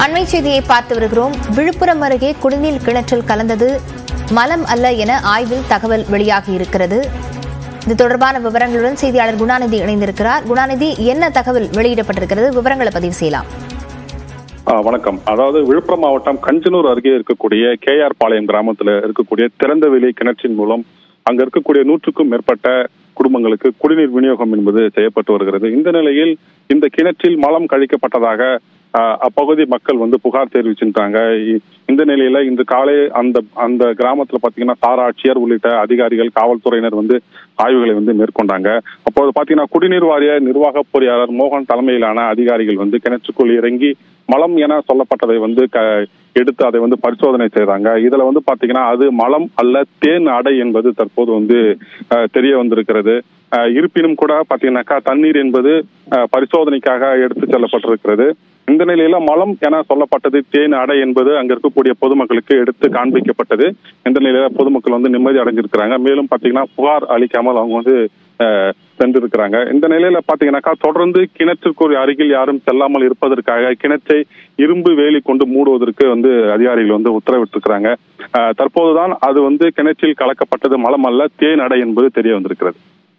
அண்மை செய்தியை பார்த்து வருகிறோம் விழுப்புரம் அருகே குடிநீர் கிணற்றில் கலந்தது மலம் அல்ல என ஆய்வில் தகவல் வெளியாகி இருக்கிறது இது தொடர்பான விவரங்களுடன் செய்தியாளர் குணாநிதி இணைந்திருக்கிறார் குணாநிதி என்ன தகவல் வெளியிடப்பட்டிருக்கிறது விவரங்களை பதிவு செய்யலாம் ஆ, வணக்கம் அதாவது விழுப்புரம் மாவட்டம் கஞ்சனூர் அருகே இருக்கக்கூடிய கேஆர் பாளையம் கிராமத்துல இருக்கக்கூடிய திறந்தவெளி கிணற்றின் மூலம் அங்க இருக்கக்கூடிய நூற்றுக்கும் மேற்பட்ட குடும்பங்களுக்கு குடிநீர் விநியோகம் என்பது செய்யப்பட்டு வருகிறது இந்த நிலையில் இந்த கிணற்றில் மலம் கழிக்கப்பட்டதாக ஆ, அப்பகுதி மக்கள் வந்து புகார் தெரிவிச்சிருந்தாங்க இ- இந்த நிலையில இன்று காலை அந்த அந்த கிராமத்துல பாத்தீங்கன்னா சார் ஆட்சியர் உள்ளிட்ட அதிகாரிகள் காவல்துறையினர் வந்து ஆய்வுகளை வந்து மேற்கொண்டாங்க அப்போது பாத்தீங்கன்னா குடிநீர் வாரிய நிர்வாக பொறியாளர் மோகன் தலைமையிலான அதிகாரிகள் வந்து கிணற்றுக்குள் இறங்கி மலம் என சொல்லப்பட்டதை வந்து க எடுத்து அதை வந்து பரிசோதனை செய்றாங்க இதுல வந்து பாத்தீங்கன்னா அது மலம் அல்ல தேன் அடை என்பது தற்போது வந்து அஹ், தெரிய வந்திருக்கிறது அஹ், இருப்பினும் கூட பாத்தீங்கன்னாக்கா தண்ணீர் என்பது அஹ், பரிசோதனைக்காக எடுத்து செல்லப்பட்டிருக்கிறது இந்த நிலையில மலம் என சொல்லப்பட்டது தேன் அடை என்பது அங்க இருக்கக்கூடிய பொதுமக்களுக்கு எடுத்து காண்பிக்கப்பட்டது இந்த நிலையில பொதுமக்கள் வந்து நிம்மதி அடைஞ்சிருக்கிறாங்க மேலும் பாத்தீங்கன்னா புகார் அளிக்காமல் அவங்க வந்து அஹ், சென்றிருக்கிறாங்க இந்த நிலையில பாத்தீங்கன்னாக்கா தொடர்ந்து கிணற்றுக்கு அருகில் யாரும் செல்லாமல் இருப்பதற்காக கிணற்றை இரும்பு வேலி கொண்டு மூடுவதற்கு வந்து அதிகாரிகள் வந்து உத்தரவிட்டிருக்கிறாங்க அஹ், தற்போதுதான் அது வந்து கிணற்றில் கலக்கப்பட்டது மலம் அல்ல தேன் அடை என்பது தெரிய வந்திருக்கிறது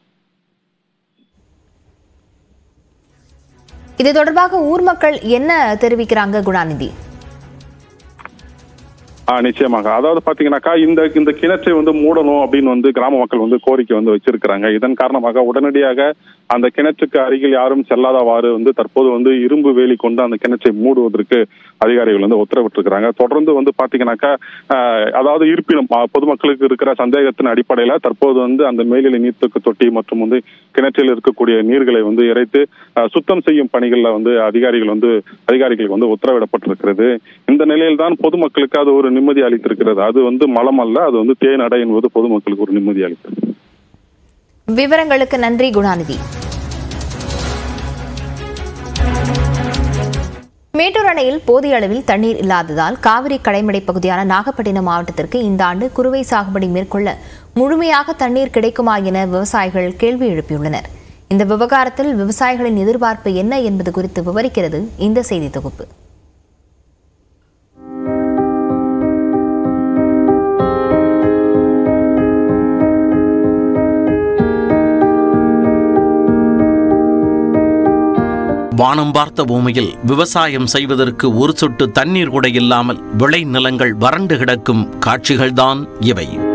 இது தொடர்பாக ஊர் மக்கள் என்ன தெரிவிக்கிறாங்க குணாநிதி ஆ நிச்சயமாக அதாவது பாத்தீங்கன்னாக்கா இந்த இந்த கிணற்றை வந்து மூடணும் அப்படின்னு வந்து கிராம மக்கள் வந்து கோரிக்கை வந்து வச்சிருக்கிறாங்க இதன் காரணமாக உடனடியாக அந்த கிணற்றுக்கு அருகில் யாரும் செல்லாதவாறு வந்து தற்போது வந்து இரும்பு வேலி கொண்டு அந்த கிணற்றை மூடுவதற்கு அதிகாரிகள் வந்து உத்தரவிட்டிருக்கிறாங்க தொடர்ந்து வந்து பாத்தீங்கன்னாக்கா ஆஹ், அதாவது இருப்பினும் ஆஹ், பொதுமக்களுக்கு இருக்கிற சந்தேகத்தின் அடிப்படையில தற்போது வந்து அந்த மேல்நிலை நீர்த்தக்கு தொட்டி மற்றும் வந்து கிணற்றில் இருக்கக்கூடிய நீர்களை வந்து இறைத்து ஆஹ், சுத்தம் செய்யும் பணிகள்ல வந்து அதிகாரிகள் வந்து அதிகாரிகளுக்கு வந்து உத்தரவிடப்பட்டிருக்கிறது இந்த நிலையில்தான் பொதுமக்களுக்கு அது ஒரு நிம்மதி அளித்திருக்கிறது அது வந்து மலம் அல்ல அது வந்து தேன் அடை என்பது பொதுமக்களுக்கு ஒரு நிம்மதி அளிக்கிறது விவரங்களுக்கு நன்றி குணாநிதி மேட்டூர் அணையில் போதிய அளவில் தண்ணீர் இல்லாததால் காவிரி கடைமடை பகுதியான நாகப்பட்டினம் மாவட்டத்திற்கு இந்த ஆண்டு குறுவை சாகுபடி மேற்கொள்ள முழுமையாக தண்ணீர் கிடைக்குமா என விவசாயிகள் கேள்வி எழுப்பியுள்ளனர் இந்த விவகாரத்தில் விவசாயிகளின் எதிர்பார்ப்பு என்ன என்பது குறித்து விவரிக்கிறது இந்த செய்தி தொகுப்பு வானம் பார்த்த பூமியில் விவசாயம் செய்வதற்கு ஒரு சொட்டு தண்ணீர் கூட இல்லாமல் விளை நிலங்கள் வறண்டு கிடக்கும் காட்சிகள்தான் இவை